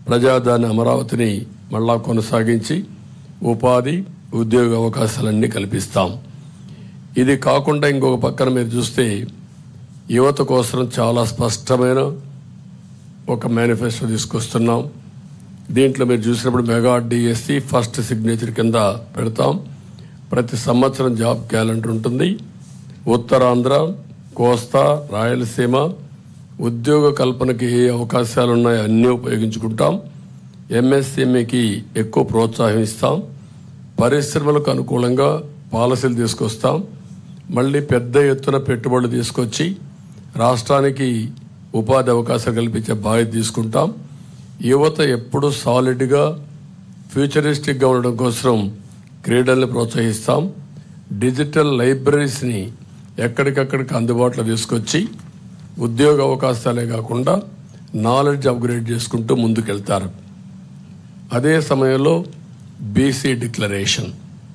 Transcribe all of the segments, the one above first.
ప్రజాదాని అమరావతిని మళ్ళా కొనసాగించి ఉపాధి ఉద్యోగ అవకాశాలన్నీ కల్పిస్తాం ఇది కాకుండా ఇంకొక పక్కన మీరు చూస్తే యువత కోసం చాలా స్పష్టమైన ఒక మేనిఫెస్టో తీసుకొస్తున్నాం దీంట్లో మీరు చూసినప్పుడు మెగా డిఎస్సి ఫస్ట్ సిగ్నేచర్ కింద పెడతాం ప్రతి సంవత్సరం జాబ్ క్యాలెండర్ ఉంటుంది ఉత్తరాంధ్ర కోస్తా రాయలసీమ ఉద్యోగ కల్పనకి ఏ అవకాశాలు ఉన్నాయో అన్నీ ఉపయోగించుకుంటాం ఎంఎస్ఎంఈకి ఎక్కువ ప్రోత్సాహం ఇస్తాం పరిశ్రమలకు అనుకూలంగా పాలసీలు తీసుకొస్తాం మళ్ళీ పెద్ద ఎత్తున పెట్టుబడులు తీసుకొచ్చి రాష్ట్రానికి ఉపాధి అవకాశాలు కల్పించే బాధ్యత తీసుకుంటాం యువత ఎప్పుడు సాలిడ్గా ఫ్యూచరిస్టిక్గా ఉండడం కోసం క్రీడల్ని ప్రోత్సహిస్తాం డిజిటల్ లైబ్రరీస్ని ఎక్కడికక్కడికి అందుబాటులో తీసుకొచ్చి ఉద్యోగ అవకాశాలే కాకుండా నాలెడ్జ్ అప్గ్రేడ్ చేసుకుంటూ ముందుకెళ్తారు అదే సమయంలో బీసీ డిక్లరేషన్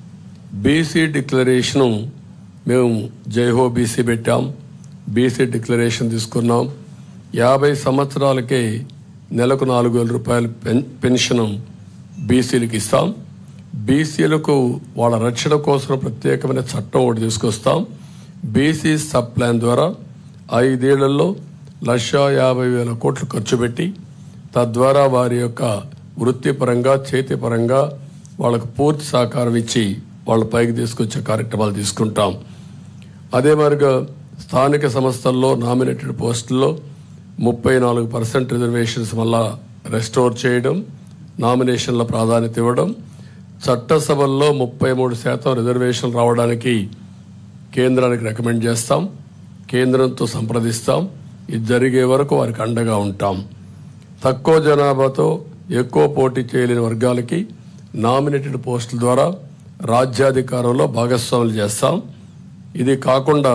బీసీ డిక్లరేషను మేము జైహో బీసీ పెట్టాం బీసీ డిక్లరేషన్ తీసుకున్నాం యాభై సంవత్సరాలకే నెలకు నాలుగు వేల రూపాయల పెన్ పెన్షన్ బీసీలకు ఇస్తాం బీసీలకు వాళ్ళ రక్షణ కోసం ప్రత్యేకమైన చట్టం ఒకటి తీసుకొస్తాం బీసీ సబ్ ప్లాన్ ద్వారా ఐదేళ్లలో లక్ష యాభై వేల కోట్లు ఖర్చు పెట్టి తద్వారా వారి యొక్క వృత్తిపరంగా చేతిపరంగా వాళ్ళకు పూర్తి సహకారం ఇచ్చి వాళ్ళ పైకి తీసుకొచ్చే కార్యక్రమాలు తీసుకుంటాం అదే మరిగా స్థానిక సంస్థల్లో నామినేటెడ్ పోస్టుల్లో ముప్పై నాలుగు పర్సెంట్ రిజర్వేషన్స్ వల్ల రెస్టోర్ చేయడం నామినేషన్ల ప్రాధాన్యత ఇవ్వడం చట్టసభల్లో ముప్పై మూడు శాతం రిజర్వేషన్ రావడానికి కేంద్రానికి రికమెండ్ చేస్తాం కేంద్రంతో సంప్రదిస్తాం ఇది జరిగే వరకు వారికి అండగా ఉంటాం తక్కువ జనాభాతో ఎక్కువ పోటీ చేయలేని వర్గాలకి నామినేటెడ్ పోస్టుల ద్వారా రాజ్యాధికారంలో భాగస్వాములు చేస్తాం ఇది కాకుండా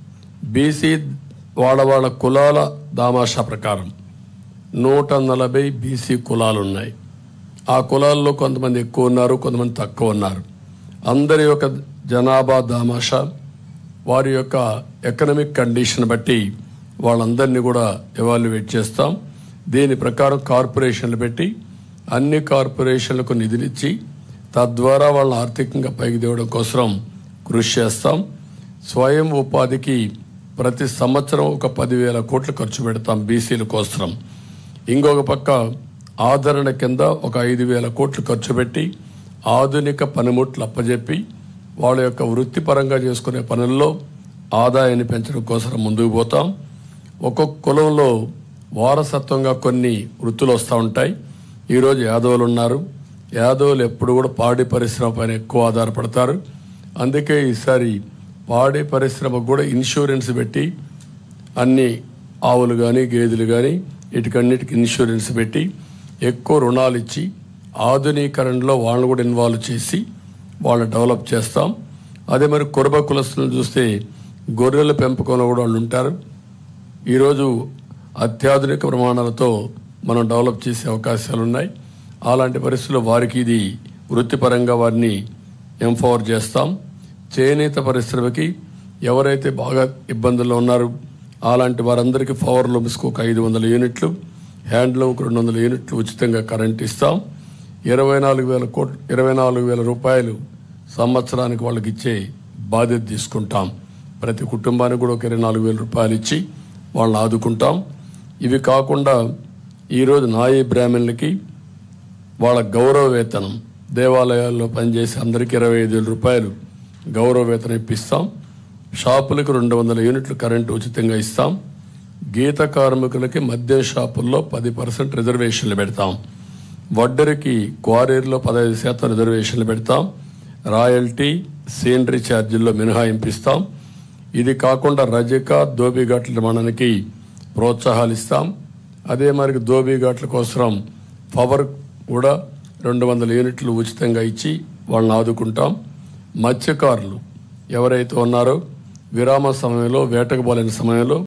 బీసీ వాళ్ళ వాళ్ళ కులాల దామాషా ప్రకారం నూట నలభై బీసీ కులాలు ఉన్నాయి ఆ కులాల్లో కొంతమంది ఎక్కువ ఉన్నారు కొంతమంది తక్కువ ఉన్నారు అందరి యొక్క జనాభా దామాషా వారి యొక్క ఎకనమిక్ కండిషన్ బట్టి వాళ్ళందరినీ కూడా ఎవాల్యుయేట్ చేస్తాం దీని ప్రకారం కార్పొరేషన్లు పెట్టి అన్ని కార్పొరేషన్లకు నిధులిచ్చి తద్వారా వాళ్ళని ఆర్థికంగా పైకి తేవడం కోసం కృషి చేస్తాం స్వయం ఉపాధికి ప్రతి సంవత్సరం ఒక పదివేల కోట్లు ఖర్చు పెడతాం బీసీల కోసం ఇంకొక పక్క ఆదరణ కింద ఒక ఐదు వేల కోట్లు ఖర్చు పెట్టి ఆధునిక పనిముట్లు అప్పజెప్పి వాళ్ళ యొక్క వృత్తిపరంగా చేసుకునే పనుల్లో ఆదాయాన్ని పెంచడం కోసం ముందుకు పోతాం ఒక్కొక్క కులంలో వారసత్వంగా కొన్ని వృత్తులు వస్తూ ఉంటాయి ఈరోజు యాదవులు ఉన్నారు యాదవులు ఎప్పుడు కూడా పాడి పరిశ్రమ పైన ఎక్కువ ఆధారపడతారు అందుకే ఈసారి పాడి పరిశ్రమకు కూడా ఇన్సూరెన్స్ పెట్టి అన్ని ఆవులు కానీ గేదెలు కానీ వీటికన్నిటికి ఇన్సూరెన్స్ పెట్టి ఎక్కువ రుణాలు ఇచ్చి ఆధునీకరణలో వాళ్ళని కూడా ఇన్వాల్వ్ చేసి వాళ్ళు డెవలప్ చేస్తాం అదే మరి కురబ కులస్తులను చూస్తే గొర్రెల పెంపకంలో కూడా వాళ్ళు ఉంటారు ఈరోజు అత్యాధునిక ప్రమాణాలతో మనం డెవలప్ చేసే అవకాశాలు ఉన్నాయి అలాంటి పరిస్థితుల్లో వారికి ఇది వృత్తిపరంగా వారిని ఎంపవర్ చేస్తాం చేనేత పరిశ్రమకి ఎవరైతే బాగా ఇబ్బందుల్లో ఉన్నారో అలాంటి వారందరికీ పవర్ లూమ్స్కి ఒక ఐదు వందల యూనిట్లు హ్యాండ్లూమ్కి రెండు వందల యూనిట్లు ఉచితంగా కరెంట్ ఇస్తాం ఇరవై నాలుగు వేల కోట్ ఇరవై నాలుగు వేల రూపాయలు సంవత్సరానికి వాళ్ళకి ఇచ్చే బాధ్యత తీసుకుంటాం ప్రతి కుటుంబానికి కూడా ఒక ఇరవై నాలుగు వేల రూపాయలు ఇచ్చి వాళ్ళని ఆదుకుంటాం ఇవి కాకుండా ఈరోజు నాయీ బ్రాహ్మణులకి వాళ్ళ గౌరవ వేతనం దేవాలయాల్లో పనిచేసే అందరికీ ఇరవై ఐదు వేల రూపాయలు గౌరవ వేతనం ఇప్పిస్తాం షాపులకు రెండు వందల యూనిట్లు కరెంటు ఉచితంగా ఇస్తాం గీత కార్మికులకి మద్యం షాపుల్లో పది పర్సెంట్ రిజర్వేషన్లు పెడతాం వడ్డరికి క్వారీల్లో పదహైదు శాతం రిజర్వేషన్లు పెడతాం రాయల్టీ సీనరీ ఛార్జీల్లో మినహాయింపు ఇస్తాం ఇది కాకుండా రజక దోబిఘాట్ల నిర్మాణానికి ప్రోత్సాహాలు ఇస్తాం అదే మరి దోబిఘాట్ల కోసం పవర్ కూడా రెండు వందల యూనిట్లు ఉచితంగా ఇచ్చి వాళ్ళని ఆదుకుంటాం మత్స్యకారులు ఎవరైతే ఉన్నారో విరామ సమయంలో వేటకు పోలేని సమయంలో